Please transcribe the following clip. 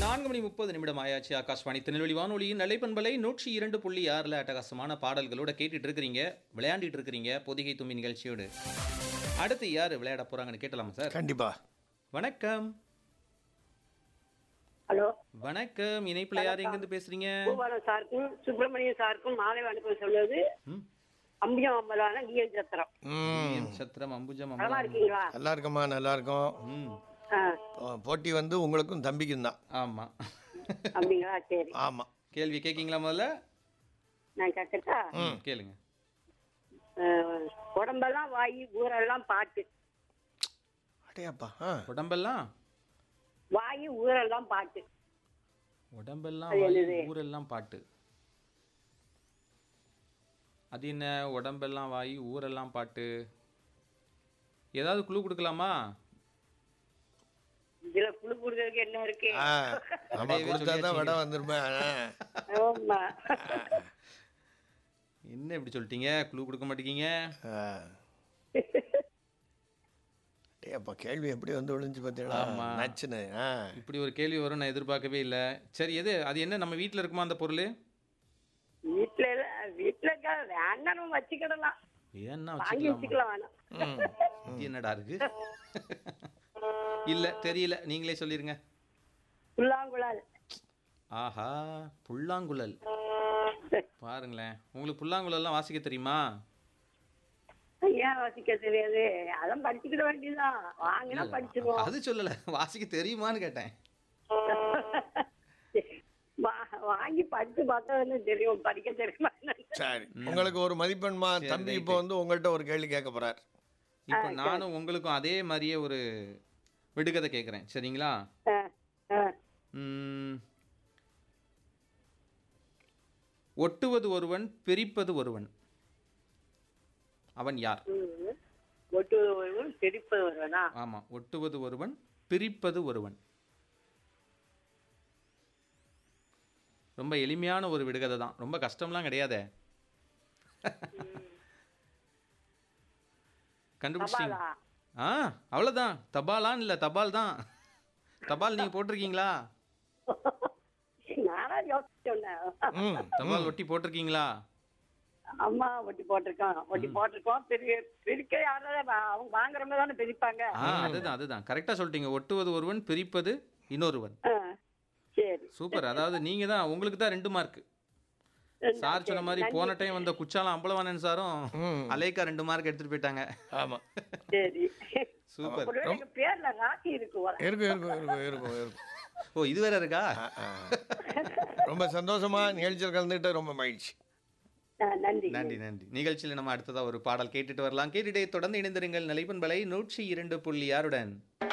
நான்கு மணி முப்பது நிமிடம் ஆயாச்சு ஆகாஷ்வாணி திருநெல்வேலி வானொலியின் நிலைப்பண்பலை நூற்றி இரண்டு புள்ளி ஆறில் அட்டகாசமான பாடல்களோட கேட்டுட்டு இருக்கிறீங்க விளையாண்டிட்டு இருக்கிறீங்க பொதிகை தும்பி நிகழ்ச்சியோடு அடுத்து யார் விளையாட போறாங்கன்னு கேட்டலாமா சார் கண்டிப்பா வணக்கம் ஹலோ வணக்கம் இணைப்பில் யார் எங்கேருந்து பேசுறீங்க பூபாலம் சாருக்கும் சுப்பிரமணியம் சாருக்கும் மாலை வணக்கம் சொல்வது ம். அம்பியம் அம்பலான டிஎன் சத்திரம் ம் சத்திரம் அம்புஜம் நலமா அம்பலம். இருக்கீங்களா நல்லா இருக்கம்மா நல்லா இருக்கும் ம் ஆ, போ- போட்டி வந்து உங்களுக்கும் தம்பிக்கும் தான் ஆமா அப்படிங்களா சரி ஆமா கேள்வி கேட்கீங்களா முதல்ல நான் கேட்கட்டா ம் கேளுங்க ஆ, உடம்பெல்லாம் வாயி ஊரெல்லாம் பாட்டு அடையாப்பா ஆ உடம்பெல்லாம் வாயு ஊரெல்லாம் பாட்டு உடம்பெல்லாம் அது வாய், என்னது? ஊரெல்லாம் பாட்டு அது என்ன உடம்பெல்லாம் வாய் ஊரெல்லாம் பாட்டு ஏதாவது குழு கொடுக்கலாமா இதுல புழு புடுறதுக்கு என்ன இருக்கு ஆ ஆமா அடையவே கொடுத்தா தான் சொல்லியாச்சு. விட வந்துருமே ஆமா என்ன இப்படி சொல்லிட்டீங்க குழு கொடுக்க மாட்டேங்க அடையாப்பா கேள்வி எப்படி வந்து விழுந்து பார்த்தீங்களா ஆமா. நச்சுன்னு ஆ இப்படி ஒரு கேள்வி வரும் நான் எதிர்பார்க்கவே இல்லை சரி எது அது என்ன நம்ம வீட்டில் இருக்குமா அந்த பொருள் வீட்டுல எல்லாம்- வீட்டுல இருக்கா வேண்டாம் நம்ம வச்சுக்கிடலாம் ஏன்னா வாங்கி வச்சுக்கலாமா வச்சுக்கலாம் வேணாம் ம் இது என்னடா இருக்கு இல்ல தெரியல நீங்களே சொல்லிருங்க புல்லாங்குழல் ஆஹா புல்லாங்குழல் பாருங்களேன் உங்களுக்கு புல்லாங்குழல்லாம் வாசிக்க தெரியுமா ஏன் வாசிக்க தெரியாது அதான் படிச்சுக்கிட வேண்டியதுதான் வாங்கினா படிச்சிருவோம் அது சொல்லல வாசிக்க தெரியுமான்னு கேட்டேன் வா- வாங்கி படிச்சு பார்த்தா தானே தெரியும் படிக்க தெரியுமா என்னன்னு. சரி உங்களுக்கு ஒரு மதிப்பெண்மா சரி, தம்பி ரைட்டு. இப்போ வந்து உங்கள்கிட்ட ஒரு கேள்வி கேட்க போறார் இப்போ நானும் உங்களுக்கும் அதே மாதிரியே ஒரு விடுகதை கேட்குறேன் சரிங்களா ஆ, ஆ. ம். ஒட்டுவது ஒருவன் பிரிப்பது ஒருவன் அவன் யார் ம். ஒட்டு வருவன் பிரிப்பது வருவனா ஆமா ஒட்டுவது ஒருவன் பிரிப்பது ஒருவன் ரொம்ப எளிமையான ஒரு விடுகதை தான் ரொம்ப கஷ்டம்லாம் கிடையாதே கண்டுபிடிச்சிட்டீங்க தபாலா ஆ அவ்வளோதான் தபாலான்னு இல்லை தபால் தான் தபால் நீங்கள் போட்டிருக்கீங்களா நானா யோசிச்சு சொன்னேன் ம் தபால் ஒட்டி போட்டிருக்கீங்களா அம்மா ஒட்டி போட்டிருக்கோம் ஒட்டி போட்டிருக்கோம் பெரிய பிரிக்க யாராவது வா- அவங்க வாங்குறவங்க தானே பிரிப்பாங்க ஆ அதுதான் அதுதான் கரெக்டாக சொல்லிட்டீங்க ஒட்டுவது ஒருவன் பிரிப்பது இன்னொருவன் ஆ, சரி சூப்பர் அதாவது நீங்கள் தான் உங்களுக்கு தான் ரெண்டு மார்க் சார் சொன்ன மாதிரி போன டைம் வந்த குச்சாலம் அம்பலவாணன் சாரும் ம். அலேக்கா ரெண்டு மார்க் எடுத்துட்டு போயிட்டாங்க ஆமா சரி சூப்பர் ஒருவேளை எங்க பேர்ல ராசி இருக்கு போல. இருக்கும் இருக்கும் இருக்கும் இருக்கும் இருக்கும் ஓ இது வேற இருக்கா ஆ, ஆ. ரொம்ப சந்தோஷமா நிகழ்ச்சியில் கலந்துக்கிட்டு ரொம்ப மகிழ்ச்சி ஆ, நன்றி நன்றி நன்றி நிகழ்ச்சியில் நம்ம அடுத்ததா ஒரு பாடல் கேட்டுட்டு வரலாம் கேட்டுட்டே தொடர்ந்து இணைந்திருங்கள் நிலைப்பண்பலை நூற்றி இரண்டு புள்ளி ஆறுடன்